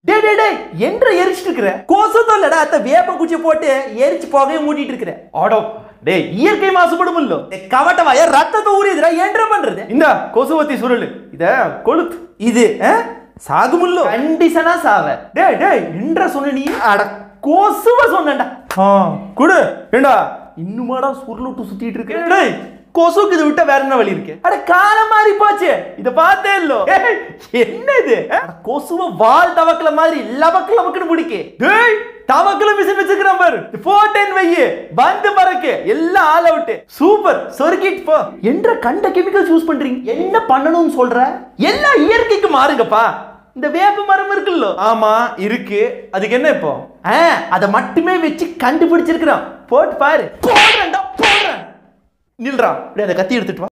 டே டே டே என்ற எரிச்சிட்டு இருக்கிற கொசு தொல்லடா அத்த வேப்ப குச்சி போட்டு எரிச்சு புகையை மூட்டிட்டு இருக்கிற ஆடோ டே இயற்கை மாசுபடும் இல்லோ கவட்டவாய ரத்தத்தை ஊறிதுடா என்ன பண்றது இந்த கொசுவத்தி சுருள் இத கொளுத்து இது சாகுமுல்லோ கண்டிஷனா சாவ டே டே என்ற சொன்ன நீ அட கொசுவ சொன்னேன்டா ஆ குடு ஏண்டா இன்னுமாடா சுருளுட்டு சுத்திட்டு இருக்க டேய் கொசுக்கு இது விட்ட வேற என்ன வழி இருக்கு அட காலம் மாறி போச்சு இத பார்த்தே இல்லோ ஏய், என்ன இது அட, கொசுவ வால் தவக்கல மாதிரி லபக்கு லபக்குன்னு முடிக்க டேய் தவக்கல மிஸ் வச்சுக்கிறான் பாரு போட்டேன் வையே பந்து பறக்கு எல்லாம் ஆல் அவுட் சூப்பர் சொர்க்கிட் போ என்ற கண்ட கெமிக்கல்ஸ் யூஸ் பண்றீங்க என்ன பண்ணணும்னு சொல்ற எல்லாம் இயற்கைக்கு மாறுங்கப்பா இந்த வேப்ப மரம் இருக்குல்ல ஆமா இருக்கு அதுக்கு என்ன இப்போ ஆ அதை மட்டுமே வச்சு கண்டுபிடிச்சிருக்கிறான் போட்டு பாரு போடுறேன்டா போடுறேன் நில்றா அப்படியே அந்த கத்தி எடுத்துட்டு வா